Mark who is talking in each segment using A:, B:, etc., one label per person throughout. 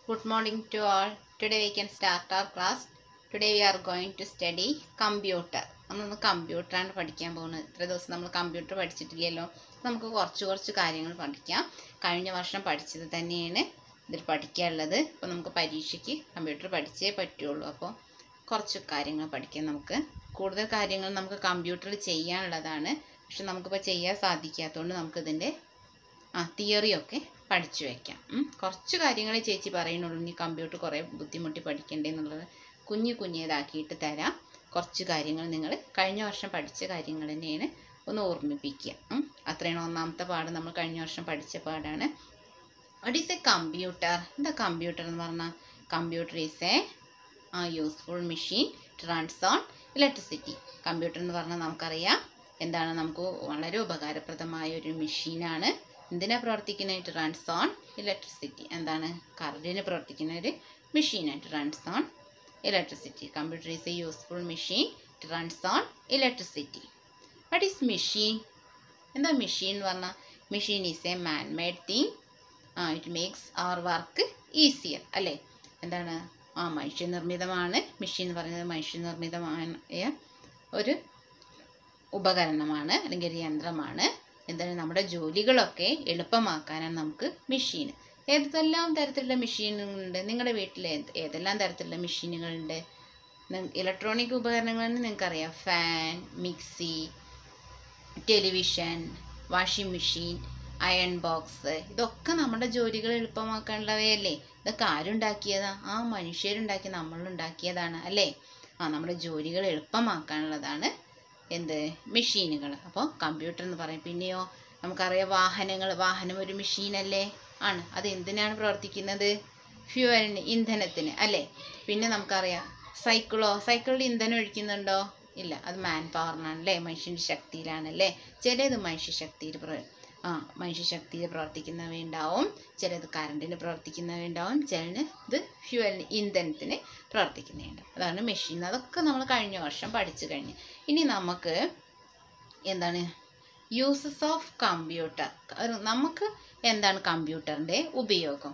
A: Good morning to all. Today we can start our class. Today we are going to study computer. നമ്മളൊന്ന് കമ്പ്യൂട്ടറാണ് പഠിക്കാൻ പോകുന്നത് ഇത്ര ദിവസം നമ്മൾ കമ്പ്യൂട്ടർ പഠിച്ചിട്ടില്ലല്ലോ നമുക്ക് കുറച്ച് കുറച്ച് കാര്യങ്ങൾ പഠിക്കാം കഴിഞ്ഞ വർഷം പഠിച്ചത് തന്നെയാണ് ഇതിൽ പഠിക്കാനുള്ളത് അപ്പോൾ നമുക്ക് പരീക്ഷയ്ക്ക് കമ്പ്യൂട്ടർ പഠിച്ചേ പറ്റുള്ളൂ അപ്പോൾ കുറച്ച് കാര്യങ്ങൾ പഠിക്കാം നമുക്ക് കൂടുതൽ കാര്യങ്ങൾ നമുക്ക് കമ്പ്യൂട്ടറിൽ ചെയ്യാനുള്ളതാണ് പക്ഷെ നമുക്കിപ്പോൾ ചെയ്യാൻ സാധിക്കാത്തതുകൊണ്ട് നമുക്കിതിൻ്റെ ആ തിയറിയൊക്കെ പഠിച്ചു വയ്ക്കാം ഉം. കുറച്ച് കാര്യങ്ങളെ ചേച്ചി പറയുന്നുള്ളൂ ഇനി കമ്പ്യൂട്ടർ കുറേ ബുദ്ധിമുട്ടി പഠിക്കണ്ടേ എന്നുള്ളത് കുഞ്ഞു കുഞ്ഞേതാക്കിയിട്ട് തരാം കുറച്ച് കാര്യങ്ങൾ നിങ്ങൾ കഴിഞ്ഞ വർഷം പഠിച്ച കാര്യങ്ങൾ തന്നെയാണ് ഒന്ന് ഓർമ്മിപ്പിക്കുക ഉം. അത്രയാണ് ഒന്നാമത്തെ പാഠം നമ്മൾ കഴിഞ്ഞ വർഷം പഠിച്ച പാഠാണ് വട്ട് ഈസ് എ കമ്പ്യൂട്ടർ എന്താ കമ്പ്യൂട്ടർ എന്ന് പറഞ്ഞാൽ computer is a useful machine to runs on electricity computer എന്ന് പറഞ്ഞാൽ നമുക്കറിയാം എന്താണ് നമുക്ക് വളരെ ഉപകാരപ്രദമായ ഒരു മെഷീനാണ് എന്തിനാ പ്രവർത്തിക്കുന്നത് ടു റൺസ് ഓൺ ഇലക്ട്രിസിറ്റി എന്താണ് കറണ്ടിന് പ്രവർത്തിക്കുന്ന ഒരു മെഷീനായിട്ട് runs on electricity computer is a useful machine to runs on electricity what is machine എന്താ മെഷീൻ എന്ന് പറഞ്ഞാൽ machine is a man made thing ആ it makes our work easier അല്ലേ എന്താണ് ആ മനുഷ്യനിർമ്മിതമാണ് മെഷീൻ എന്ന് പറയുന്നത് മനുഷ്യനിർമ്മിതമായ ഒരു ഉപകരണമാണ് അല്ലെങ്കിൽ ഒരു യന്ത്രമാണ് എന്താണ് നമ്മുടെ ജോലികളൊക്കെ എളുപ്പമാക്കാനാണ് നമുക്ക് മെഷീൻ ഏതെല്ലാം തരത്തിലുള്ള മെഷീനുകളുണ്ട് നിങ്ങളുടെ വീട്ടിൽ ഏത് ഏതെല്ലാം തരത്തിലുള്ള മെഷീനുകളുണ്ട് ഇലക്ട്രോണിക് ഉപകരണങ്ങൾ നിങ്ങൾക്കറിയാം fan mixie television washing machine iron box ഇതൊക്കെ നമ്മുടെ ജോലികൾ എളുപ്പമാക്കാനുള്ളവയല്ലേ ഇതൊക്കെ ആരുണ്ടാക്കിയതാ ആ മനുഷ്യരുണ്ടാക്കി നമ്മളുണ്ടാക്കിയതാണ് അല്ലേ ആ നമ്മുടെ ജോലികൾ എളുപ്പമാക്കാനുള്ളതാണ് എന്ത് മെഷീനുകൾ അപ്പോൾ കമ്പ്യൂട്ടർ എന്ന് പറയും പിന്നെയോ നമുക്കറിയാം വാഹനങ്ങൾ വാഹനം ഒരു മെഷീനല്ലേ ആണ് അത് എന്തിനാണ് പ്രവർത്തിക്കുന്നത് ഫ്യൂവലിന് ഇന്ധനത്തിന് അല്ലേ പിന്നെ നമുക്കറിയാം സൈക്കിളോ സൈക്കിളിൽ ഇന്ധനം ഒഴിക്കുന്നുണ്ടോ ഇല്ല അത് മാൻ പവറിനാണ് അല്ലേ മനുഷ്യൻ്റെ ശക്തിയിലാണ് അല്ലേ ചിലത് മനുഷ്യശക്തിയിൽ പ്ര ആ മനുഷ്യശക്തിയിൽ പ്രവർത്തിക്കുന്നവയുണ്ടാവും ചിലത് കറണ്ടിന് പ്രവർത്തിക്കുന്നവയുണ്ടാവും ചിലത് ഇത് ഫ്യൂവലിന് ഇന്ധനത്തിന് പ്രവർത്തിക്കുന്നതുണ്ടാവും അതാണ് മെഷീൻ അതൊക്കെ നമ്മൾ കഴിഞ്ഞ വർഷം പഠിച്ചു കഴിഞ്ഞു ഇനി നമുക്ക് എന്താണ് യൂസസ് ഓഫ് കമ്പ്യൂട്ടർ നമുക്ക് എന്താണ് കമ്പ്യൂട്ടറിൻ്റെ ഉപയോഗം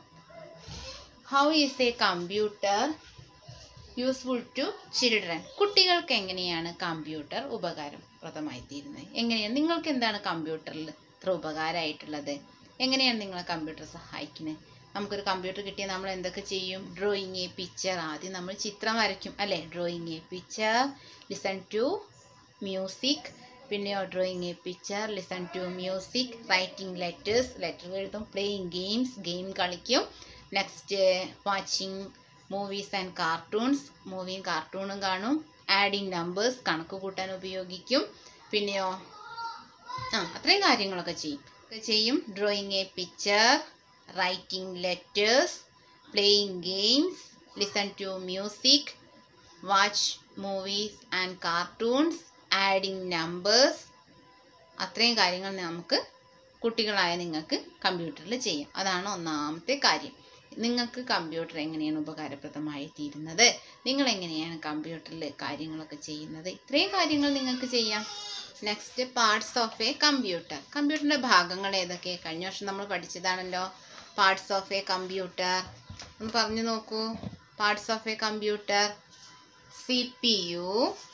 A: how is a computer useful to children കുട്ടികൾക്ക് എങ്ങനെയാണ് കമ്പ്യൂട്ടർ ഉപകാരപ്രദമായി തീരുന്നത് എങ്ങനെയാണ് നിങ്ങൾക്ക് എന്താണ് കമ്പ്യൂട്ടറിൽ ഇത്ര ഉപകാരമായിട്ടുള്ളത് എങ്ങനെയാണ് നിങ്ങളെ കമ്പ്യൂട്ടർ സഹായിക്കുന്നത് നമുക്കൊരു കമ്പ്യൂട്ടർ കിട്ടിയാൽ നമ്മൾ എന്തൊക്കെ ചെയ്യും ഡ്രോയിങ് എ പിക്ചർ ആദ്യം നമ്മൾ ചിത്രം വരയ്ക്കും അല്ലേ drawing a picture listen to music പിന്നെയോ drawing a picture listen to music writing letters letter എഴുതും പ്ലേയിങ് ഗെയിംസ് ഗെയിം കളിക്കും next watching movies and cartoons മൂവിയും കാർട്ടൂണും കാണും ആഡിങ് നമ്പേഴ്സ് കണക്ക് കൂട്ടാൻ ഉപയോഗിക്കും പിന്നെയോ ആ അത്രയും കാര്യങ്ങളൊക്കെ ചെയ്യും ഒക്കെ ചെയ്യും drawing a picture writing letters playing games listen to music watch movies and cartoons adding numbers അത്രയും കാര്യങ്ങൾ നമുക്ക് കുട്ടികളായ നിങ്ങൾക്ക് കമ്പ്യൂട്ടറിൽ ചെയ്യാം അതാണ് ഒന്നാമത്തെ കാര്യം നിങ്ങൾക്ക് കമ്പ്യൂട്ടർ എങ്ങനെയാണ് ഉപകാരപ്രദമായി തീരുന്നത് നിങ്ങൾ എങ്ങനെയാണ് കമ്പ്യൂട്ടറിൽ കാര്യങ്ങളൊക്കെ ചെയ്യുന്നത് ഇത്രയും കാര്യങ്ങൾ നിങ്ങൾക്ക് ചെയ്യാം next parts of a computer കമ്പ്യൂട്ടറിൻ്റെ ഭാഗങ്ങൾ ഏതൊക്കെ കഴിഞ്ഞ വർഷം നമ്മൾ പഠിച്ചതാണല്ലോ പാർട്സ് ഓഫ് എ കമ്പ്യൂട്ടർ ഒന്ന് പറഞ്ഞു നോക്കൂ parts of a computer C P U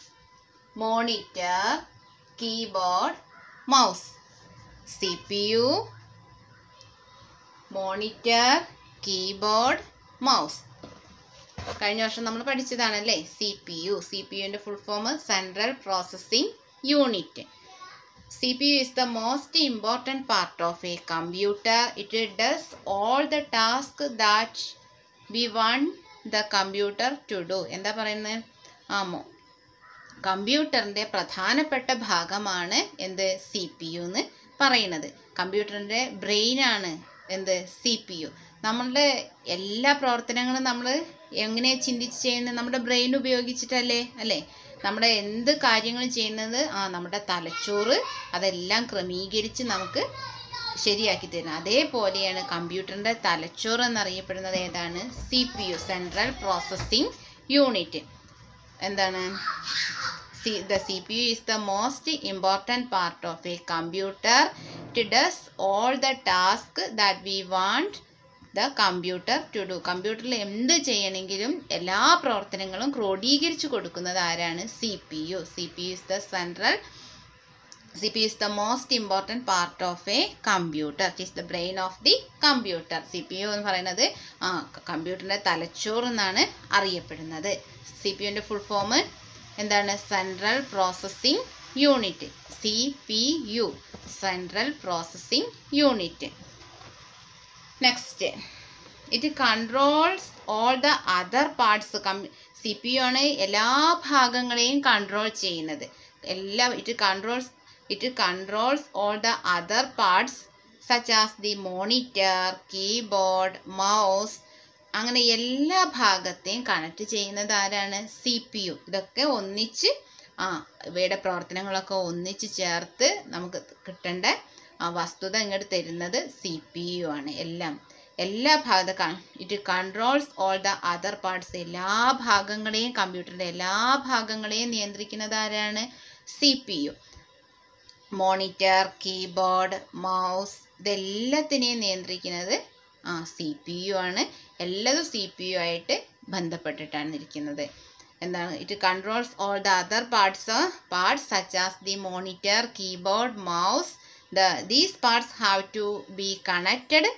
A: monitor keyboard mouse C P U monitor keyboard mouse കഴിഞ്ഞ വർഷം നമ്മൾ പഠിച്ചതാണല്ലേ C P U C P യുവിൻ്റെ full form central processing unit C P U is the most important part of a computer it does all the task that we want the computer to do എന്താ പറയുന്നത് ആമോ കമ്പ്യൂട്ടറിൻ്റെ പ്രധാനപ്പെട്ട ഭാഗമാണ് എന്ത് C P U എന്ന് പറയുന്നത് കമ്പ്യൂട്ടറിൻ്റെ ബ്രെയിനാണ് എന്ത് സി പി യു നമ്മളുടെ എല്ലാ പ്രവർത്തനങ്ങളും നമ്മൾ എങ്ങനെ ചിന്തിച്ച് ചെയ്യുന്നത് നമ്മുടെ ബ്രെയിൻ ഉപയോഗിച്ചിട്ടല്ലേ അല്ലേ നമ്മുടെ എന്ത് കാര്യങ്ങളും ചെയ്യുന്നത് ആ നമ്മുടെ തലച്ചോറ് അതെല്ലാം ക്രമീകരിച്ച് നമുക്ക് ശരിയാക്കി തരുന്നത് അതേപോലെയാണ് കമ്പ്യൂട്ടറിൻ്റെ തലച്ചോറ് എന്നറിയപ്പെടുന്നത് ഏതാണ് C P U central processing unit എന്താണ് C- the CPU is the most important part of a computer. It does all the tasks that we want the computer to do കമ്പ്യൂട്ടറിൽ എന്ത് ചെയ്യണമെങ്കിലും എല്ലാ പ്രവർത്തനങ്ങളും ക്രോഡീകരിച്ചു കൊടുക്കുന്നത് ആരാണ് C P U C P U is the central C P is the most important part of a computer it is the brain of the computer C P U എന്ന് പറയുന്നത് ആ കമ്പ്യൂട്ടറിൻ്റെ തലച്ചോറ് എന്നാണ് അറിയപ്പെടുന്നത് സി പി യുവിൻ്റെ full form എന്താണ് central processing unit C P U central processing unit next it controls all the other parts come C P U ആണ് എല്ലാ ഭാഗങ്ങളെയും കൺട്രോൾ ചെയ്യുന്നത് എല്ലാ it controls it controls all the other parts such as the monitor keyboard mouse അങ്ങനെ എല്ലാ ഭാഗത്തെയും connect ചെയ്യുന്നത് ആരാണ് C P U ഇതൊക്കെ ഒന്നിച്ച് ആ ഇവയുടെ പ്രവർത്തനങ്ങളൊക്കെ ഒന്നിച്ച് ചേർത്ത് നമുക്ക് കിട്ടേണ്ട ആ വസ്തുത ഇങ്ങോട്ട് തരുന്നത് സി പി യു ആണ് എല്ലാം എല്ലാ ഭാഗത്ത it controls all the other parts എല്ലാ ഭാഗങ്ങളെയും കമ്പ്യൂട്ടറിൻ്റെ എല്ലാ ഭാഗങ്ങളെയും നിയന്ത്രിക്കുന്നത് ആരാണ് C P U monitor keyboard mouse ഇതെല്ലാത്തിനെയും നിയന്ത്രിക്കുന്നത് ആ സി പി യു ആണ് എല്ലാതും സി പി യു ആയിട്ട് ബന്ധപ്പെട്ടിട്ടാണ് ഇരിക്കുന്നത് എന്താണ് it controls all the other parts parts such as the monitor keyboard mouse the these parts have to be connected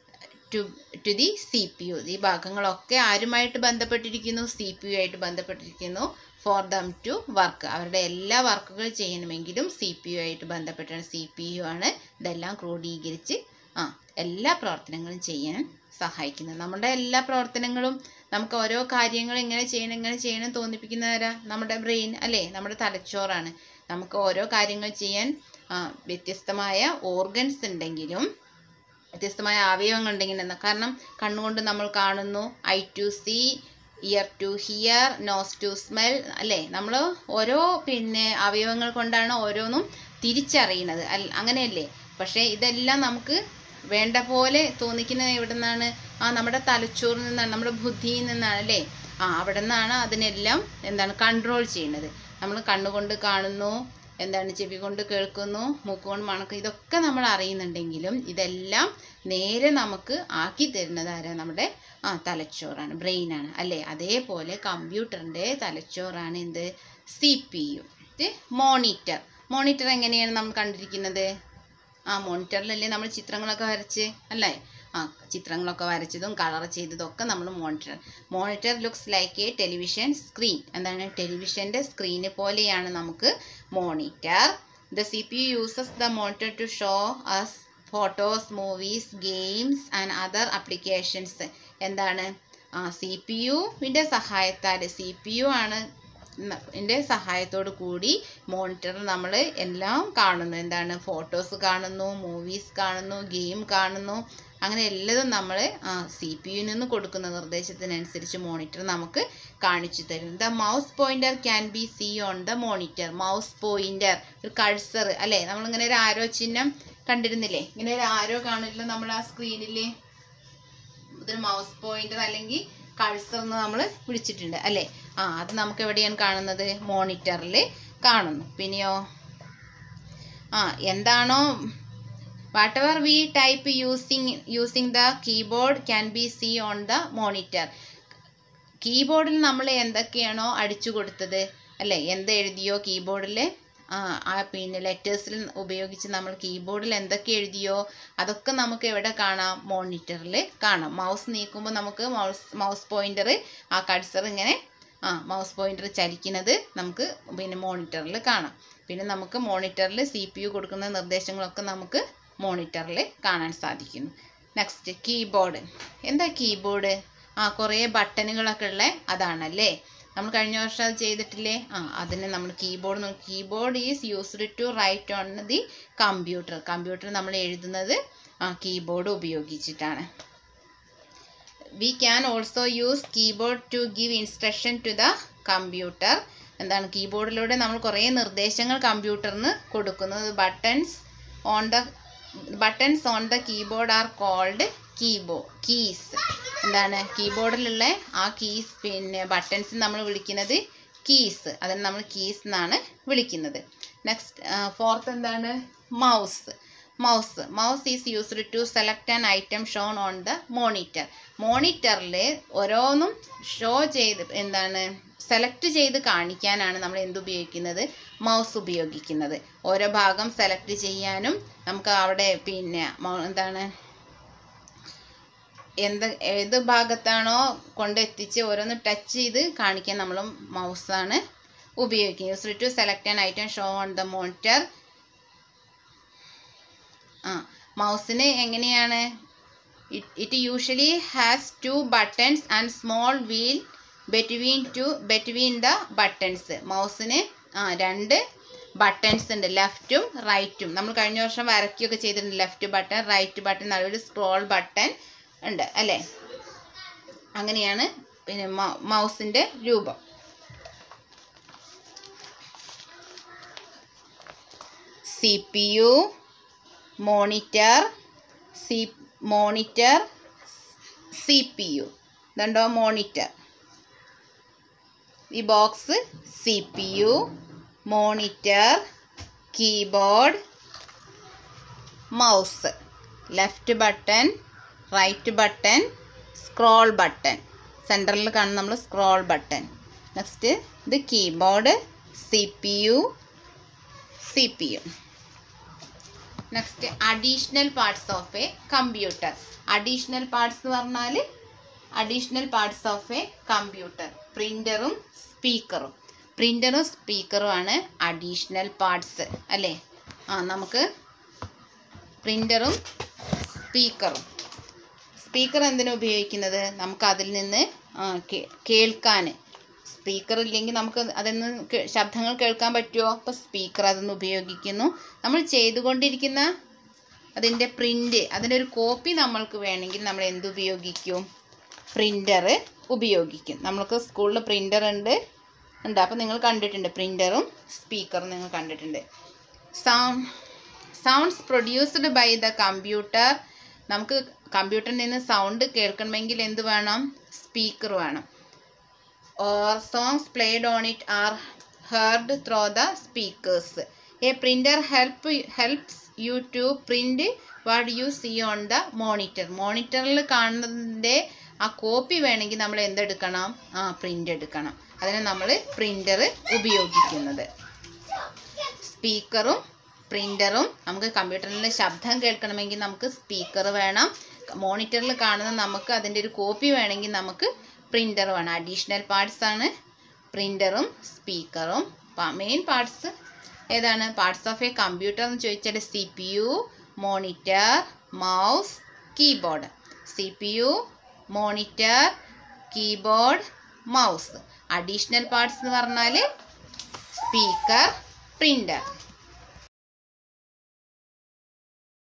A: to to the C P U ഈ ഭാഗങ്ങളൊക്കെ ആരുമായിട്ട് ബന്ധപ്പെട്ടിരിക്കുന്നു സി പി യു ആയിട്ട് ബന്ധപ്പെട്ടിരിക്കുന്നു ഫോർ ദം ടു വർക്ക് അവരുടെ എല്ലാ വർക്കുകൾ ചെയ്യണമെങ്കിലും സി പി യു ആയിട്ട് ബന്ധപ്പെട്ടാണ് സി പി യു ആണ് ഇതെല്ലാം ക്രോഡീകരിച്ച് ആ എല്ലാ പ്രവർത്തനങ്ങളും ചെയ്യാൻ സഹായിക്കുന്നത് നമ്മുടെ എല്ലാ പ്രവർത്തനങ്ങളും നമുക്ക് ഓരോ കാര്യങ്ങൾ ഇങ്ങനെ ചെയ്യണം ഇങ്ങനെ ചെയ്യണം തോന്നിപ്പിക്കുന്നവരാ നമ്മുടെ ബ്രെയിൻ അല്ലേ നമ്മുടെ തലച്ചോറാണ് നമുക്ക് ഓരോ കാര്യങ്ങൾ ചെയ്യാൻ ആ, വ്യത്യസ്തമായ ഓർഗൻസ് ഉണ്ടെങ്കിലും വ്യത്യസ്തമായ അവയവങ്ങൾ ഉണ്ടെങ്കിൽ എന്നാ കാരണം കണ്ണുകൊണ്ട് നമ്മൾ കാണുന്നു eye to see ear to hear nose to smell അല്ലേ നമ്മൾ ഓരോ പിന്നെ അവയവങ്ങൾ കൊണ്ടാണ് ഓരോന്നും തിരിച്ചറിയുന്നത് അൽ അങ്ങനെയല്ലേ പക്ഷേ ഇതെല്ലാം നമുക്ക് വേണ്ട പോലെ തോന്നിക്കുന്നത് എവിടെ നിന്നാണ് ആ നമ്മുടെ തലച്ചോറിൽ നിന്നാണ് നമ്മുടെ ബുദ്ധിയിൽ നിന്നാണ് അല്ലേ ആ അവിടെ നിന്നാണ് അതിനെല്ലാം എന്താണ് കൺട്രോൾ ചെയ്യുന്നത് നമ്മൾ കണ്ണുകൊണ്ട് കാണുന്നു എന്താണ് ചെവി കൊണ്ട് കേൾക്കുന്നു മൂക്കുകൊണ്ട് മണക്കുന്നു ഇതൊക്കെ നമ്മൾ അറിയുന്നുണ്ടെങ്കിലും ഇതെല്ലാം നേരെ നമുക്ക് ആക്കി തരുന്നത് ആരാ നമ്മുടെ ആ തലച്ചോറാണ് ബ്രെയിനാണ് അല്ലേ അതേപോലെ കമ്പ്യൂട്ടറിൻ്റെ തലച്ചോറാണ് എന്ത് C P U monitor monitor എങ്ങനെയാണ് നമ്മൾ കണ്ടിരിക്കുന്നത് ആ മോണിറ്ററിലല്ലേ നമ്മൾ ചിത്രങ്ങളൊക്കെ വരച്ച് അല്ലേ ആ ചിത്രങ്ങളൊക്കെ വരച്ചതും കളർ ചെയ്തതും ഒക്കെ നമ്മൾ monitor monitor looks like a television screen എന്താണ് ടെലിവിഷൻ്റെ സ്ക്രീന് പോലെയാണ് നമുക്ക് monitor the C P U uses the monitor to show us photos movies games and other applications എന്താണ് ആ സി പി യുവിൻ്റെ സഹായത്താൽ സി പി യു ആണ് ൻ്റെ സഹായത്തോടു കൂടി മോണിറ്ററിൽ നമ്മൾ എല്ലാം കാണുന്നു എന്താണ് ഫോട്ടോസ് കാണുന്നു മൂവീസ് കാണുന്നു ഗെയിം കാണുന്നു അങ്ങനെ എല്ലതും നമ്മൾ ആ സി പി യുവിൽ നിന്ന് കൊടുക്കുന്ന നിർദ്ദേശത്തിനനുസരിച്ച് മോണിറ്റർ നമുക്ക് കാണിച്ചു തരും the mouse pointer can be seen on the monitor mouse pointer ഒരു കഴ്സർ അല്ലേ നമ്മളിങ്ങനെ ഒരു ആരോ ചിഹ്നം കണ്ടിരുന്നില്ലേ ഇങ്ങനെ ഒരു ആരോ കാണില്ല നമ്മൾ ആ സ്ക്രീനിൽ ഇതൊരു മൗസ് പോയിന്റർ അല്ലെങ്കിൽ കഴ്സർ എന്ന് നമ്മൾ വിളിച്ചിട്ടുണ്ട് അല്ലേ ആ അത് നമുക്ക് എവിടെയാണ് കാണുന്നത് മോണിറ്ററിൽ കാണുന്നു പിന്നെയോ ആ എന്താണോ whatever we type using using the keyboard can be seen on the monitor കീബോർഡിൽ നമ്മൾ എന്തൊക്കെയാണോ അടിച്ചു കൊടുത്തത് അല്ലേ എന്ത് എഴുതിയോ കീബോർഡിൽ ആ ആ പിന്നെ ലെറ്റേഴ്സിൽ ഉപയോഗിച്ച് നമ്മൾ കീബോർഡിൽ എന്തൊക്കെ എഴുതിയോ അതൊക്കെ നമുക്ക് എവിടെ കാണാം മോണിറ്ററിൽ കാണാം മൗസ് നീക്കുമ്പോൾ നമുക്ക് മൗസ് മൗസ് പോയിന്റർ ആ കഴ്സർ ഇങ്ങനെ ആ മൗസ് പോയിന്റർ ചലിക്കുന്നത് നമുക്ക് പിന്നെ മോണിറ്ററിൽ കാണാം പിന്നെ നമുക്ക് മോണിറ്ററിൽ സി പി യു കൊടുക്കുന്ന നിർദ്ദേശങ്ങളൊക്കെ നമുക്ക് മോണിറ്ററിൽ കാണാൻ സാധിക്കുന്നു നെക്സ്റ്റ് കീബോർഡ് എന്താ കീബോർഡ് ആ കുറേ ബട്ടണുകളൊക്കെ ഉള്ള അതാണല്ലേ നമ്മൾ കഴിഞ്ഞ വർഷം അത് ചെയ്തിട്ടില്ലേ ആ അതിന് നമ്മൾ keyboard keyboard is used to write on the computer computer നമ്മൾ എഴുതുന്നത് ആ കീബോർഡ് ഉപയോഗിച്ചിട്ടാണ് we can also use keyboard to give instruction to the computer എന്താണ് കീബോർഡിലൂടെ നമ്മൾ കുറേ നിർദ്ദേശങ്ങൾ കമ്പ്യൂട്ടറിന് കൊടുക്കുന്നത് buttons on the buttons on the keyboard are called keyboard keys എന്താണ് കീബോർഡിലുള്ള ആ കീസ് പിന്നെ ബട്ടൺസ് നമ്മൾ വിളിക്കുന്നത് കീസ് അതിന് നമ്മൾ കീസ് എന്നാണ് വിളിക്കുന്നത് നെക്സ്റ്റ് ഫോർത്ത് എന്താണ് mouse mouse mouse is used to select an item shown on the monitor മോണിറ്ററിൽ ഓരോന്നും ഷോ ചെയ്ത് എന്താണ് സെലക്ട് ചെയ്ത് കാണിക്കാനാണ് നമ്മൾ എന്ത് ഉപയോഗിക്കുന്നത് മൗസ് ഉപയോഗിക്കുന്നത് ഓരോ ഭാഗം സെലക്ട് ചെയ്യാനും നമുക്ക് അവിടെ പിന്നെ മൗ- എന്താണ് എന്ത് ഏത് ഭാഗത്താണോ കൊണ്ടെത്തിച്ച് ഓരോന്ന് ടച്ച് ചെയ്ത് കാണിക്കാൻ നമ്മൾ മൗസാണ് ഉപയോഗിക്കുന്നത് use to select an item show on the monitor ആ മൗസിന് എങ്ങനെയാണ് it usually has two buttons and small wheel between two between the buttons മൗസിന് ആ രണ്ട് ബട്ടൺസ് ഉണ്ട് ലെഫ്റ്റും റൈറ്റും നമ്മൾ കഴിഞ്ഞ വർഷം വരയ്ക്കുകയൊക്കെ ചെയ്തിട്ടുണ്ട് ലെഫ്റ്റ് ബട്ടൺ റൈറ്റ് ബട്ടൺ നടുവിൽ സ്ക്രോൾ ബട്ടൺ ഉണ്ട് അല്ലേ അങ്ങനെയാണ് പിന്നെ മൗസിൻ്റെ രൂപം C P U monitor C monitor C P U ഇതുണ്ടോ മോണിറ്റർ ഈ box C P U monitor keyboard mouse left button right button scroll button സെൻറ്ററിൽ കാണുന്ന നമ്മൾ സ്ക്രോൾ ബട്ടൺ നെക്സ്റ്റ് ഇത് keyboard C P U C P U next additional parts of a computer additional parts എന്ന് പറഞ്ഞാൽ additional parts of a computer പ്രിൻ്ററും സ്പീക്കറും പ്രിൻ്ററും സ്പീക്കറും ആണ് അഡീഷണൽ പാർട്സ് അല്ലേ ആ നമുക്ക് പ്രിൻ്ററും സ്പീക്കറും സ്പീക്കർ എന്തിനാ ഉപയോഗിക്കുന്നത് നമുക്ക് അതിൽ നിന്ന് ആ, കേ- കേൾക്കാൻ സ്പീക്കർ ഇല്ലെങ്കിൽ നമുക്ക് അതിൽ നിന്ന് കേ- ശബ്ദങ്ങൾ കേൾക്കാൻ പറ്റുമോ അപ്പോൾ സ്പീക്കർ അതൊന്ന് ഉപയോഗിക്കുന്നു നമ്മൾ ചെയ്തുകൊണ്ടിരിക്കുന്ന അതിൻ്റെ പ്രിൻ്റ് അതിൻ്റെ ഒരു കോപ്പി നമ്മൾക്ക് വേണമെങ്കിൽ നമ്മൾ എന്ത് ഉപയോഗിക്കും പ്രിൻ്റർ ഉപയോഗിക്കും നമ്മൾക്ക് സ്കൂളിൽ പ്രിൻ്റർ ഉണ്ട് ഉണ്ട് അപ്പോൾ നിങ്ങൾ കണ്ടിട്ടുണ്ട് പ്രിൻ്ററും സ്പീക്കറും നിങ്ങൾ കണ്ടിട്ടുണ്ട് sound sounds produced by the computer നമുക്ക് കമ്പ്യൂട്ടറിൽ നിന്ന് സൗണ്ട് കേൾക്കണമെങ്കിൽ എന്ത് വേണം സ്പീക്കർ വേണം or songs played on it are heard through the speakers. A printer help, helps you to print what you see on the monitor. മോണിറ്ററിൽ കാണുന്നതിൻ്റെ ആ copy വേണമെങ്കിൽ നമ്മൾ എന്തെടുക്കണം ആ പ്രിൻ്റ് എടുക്കണം അതിന് നമ്മൾ പ്രിൻ്റർ ഉപയോഗിക്കുന്നത് സ്പീക്കറും പ്രിൻ്ററും നമുക്ക് കമ്പ്യൂട്ടറിൽ ശബ്ദം കേൾക്കണമെങ്കിൽ നമുക്ക് സ്പീക്കർ വേണം മോണിറ്ററിൽ കാണുന്ന നമുക്ക് അതിൻ്റെ ഒരു കോപ്പി വേണമെങ്കിൽ നമുക്ക് പ്രിൻ്റർ വേണം അഡീഷണൽ പാർട്സ് ആണ് പ്രിൻ്ററും സ്പീക്കറും മെയിൻ പാർട്സ് ഏതാണ് പാർട്സ് ഓഫ് എ കമ്പ്യൂട്ടർ എന്ന് ചോദിച്ചാൽ C P U monitor mouse keyboard C P U monitor keyboard mouse additional parts എന്ന് പറഞ്ഞാൽ സ്പീക്കർ പ്രിൻ്റർ